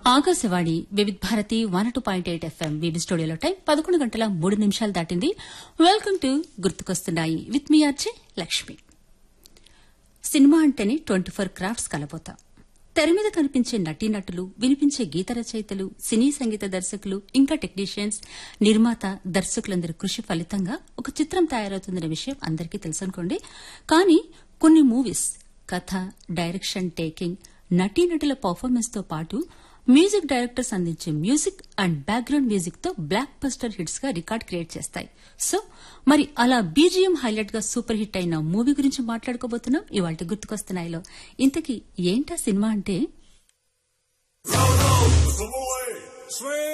Akashvani Vividh Bharati one two point eight FM వీడి స్టూడియోలో time పదకొండు గంటల మూడు నిమిషాలు దాటింది వెల్కమ్ టు గుర్తుకొస్తున్నాయి with me RJ Lakshmi cinema అంటేనే ట్వంటీ ఫోర్ క్రాఫ్ట్స్ కలబోతా తెర మీద కనిపించే నటీనటులు వినిపించే గీత రచయితలు సినీ సంగీత దర్శకులు ఇంకా టెక్నీషియన్స్ నిర్మాత దర్శకులందరి కృషి ఫలితంగా ఒక చిత్రం తయారవుతుందనే విషయం అందరికీ తెలుసనుకోండి కానీ కొన్ని మూవీస్ కథ డైరెక్షన్ టేకింగ్ నటీనటుల పర్ఫార్మెన్స్ తో పాటు మ్యూజిక్ డైరెక్టర్స్ అందించే మ్యూజిక్ అండ్ బ్యాక్గ్రౌండ్ మ్యూజిక్ తో బ్లాక్ బస్టర్ హిట్స్ గా రికార్డ్ క్రియేట్ చేస్తాయి సో మరి అలా బీజిఎం హైలైట్ గా సూపర్ హిట్ అయిన మూవీ గురించి మాట్లాడుకోబోతున్నాం ఇవాళ గుర్తుకొస్తున్నాయిలో ఇంతకీ ఏంటా సినిమా అంటే The boy, swing.